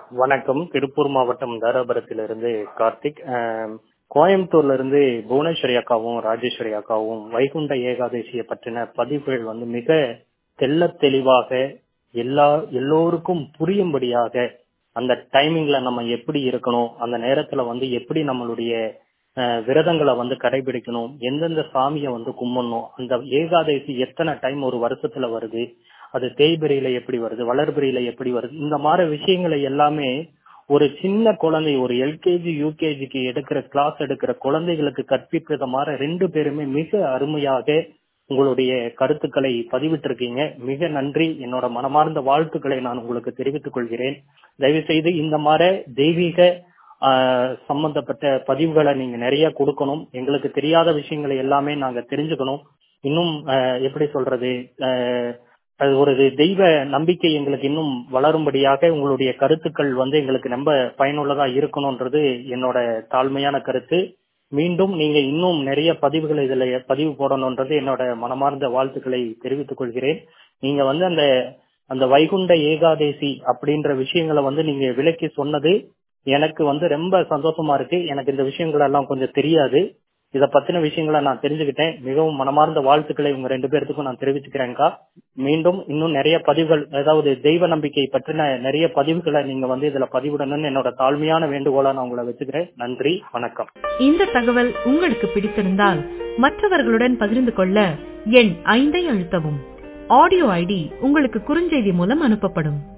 வணக்கம் திருப்பூர் மாவட்டம் தாராபுரத்திலிருந்து கார்த்திக் அஹ், கோயம்புத்தூர்ல இருந்து புவனேஸ்வரி அக்காவும் ராஜேஸ்வரி அக்காவும் வைகுண்ட ஏகாதசியை பற்றின பதிவுகள் வந்து மிக தெள்ளத் தெளிவாக எல்லா எல்லோருக்கும் புரியும்படியாக அந்த டைமிங்ல நம்ம எப்படி இருக்கணும் அந்த நேரத்துல வந்து எப்படி நம்மளுடைய அஹ், விரதங்களை வந்து கடைபிடிக்கணும் எந்தெந்த சாமியை வந்து கும்பிடணும் அந்த ஏகாதசி எத்தனை டைம் ஒரு வருஷத்துல வருது அது தேய்பிரையில எப்படி வருது வளர்பிரையில எப்படி வருது இந்த மாதிரி விஷயங்களை எல்லாமே ஒரு சின்ன குழந்தை ஒரு எல்கேஜி யூகேஜிக்கு எடுக்கிற கிளாஸ் எடுக்கிற குழந்தைகளுக்கு கற்பிப்பத மாதிரி ரெண்டு பேருமே மிக அருமையாக உங்களுடைய கருத்துக்களை பதிவிட்டிருக்கீங்க மிக நன்றி என்னோட மனமார்ந்த வாழ்த்துக்களை நான் உங்களுக்கு தெரிவித்துக் கொள்கிறேன் தயவு செய்து இந்த மாதிரி தெய்வீக ஆஹ், சம்பந்தப்பட்ட பதிவுகளை நீங்க நிறைய கொடுக்கணும் எங்களுக்கு தெரியாத விஷயங்களை எல்லாமே நாங்க தெரிஞ்சுக்கணும் இன்னும் ஆஹ், எப்படி சொல்றது ஆஹ், அது ஒரு தெய்வ நம்பிக்கை எங்களுக்கு இன்னும் வளரும்படியாக உங்களுடைய கருத்துக்கள் வந்து எங்களுக்கு ரொம்ப பயனுள்ளதா இருக்கணும்ன்றது என்னோட தாழ்மையான கருத்து மீண்டும் நீங்க இன்னும் நிறைய பதிவுகளை இதுல பதிவு போடணும்ன்றது என்னோட மனமார்ந்த வாழ்த்துக்களை தெரிவித்துக் கொள்கிறேன் நீங்க வந்து அந்த அந்த வைகுண்ட ஏகாதேசி அப்படின்ற விஷயங்களை வந்து நீங்க விளக்கி சொன்னது எனக்கு வந்து ரொம்ப சந்தோஷமா இருக்கு எனக்கு இந்த விஷயங்கள் எல்லாம் கொஞ்சம் தெரியாது இத பத்தின விஷயங்களை நான் தெரிஞ்சுக்கிட்டேன் மிகவும் மனமார்ந்த வாழ்த்துக்களை உங்க ரெண்டு பேர்த்துக்கும் நான் தெரிவிச்சுக்கிறேன்க்கா மீண்டும் இன்னும் நிறைய பதிவுகள் அதாவது தெய்வ நம்பிக்கை பற்றின நிறைய பதிவுகளை நீங்க வந்து இதுல பதிவிடணும்னு என்னோட தாழ்மையான வேண்டுகோளா நான் உங்களை வச்சுக்கிறேன் நன்றி வணக்கம் இந்த தகவல் உங்களுக்கு பிடித்திருந்தால் மற்றவர்களுடன் பகிர்ந்து கொள்ள எண் ஐந்தை அழுத்தவும் ஆடியோ ஐடி உங்களுக்கு குறுஞ்செய்தி மூலம் அனுப்பப்படும்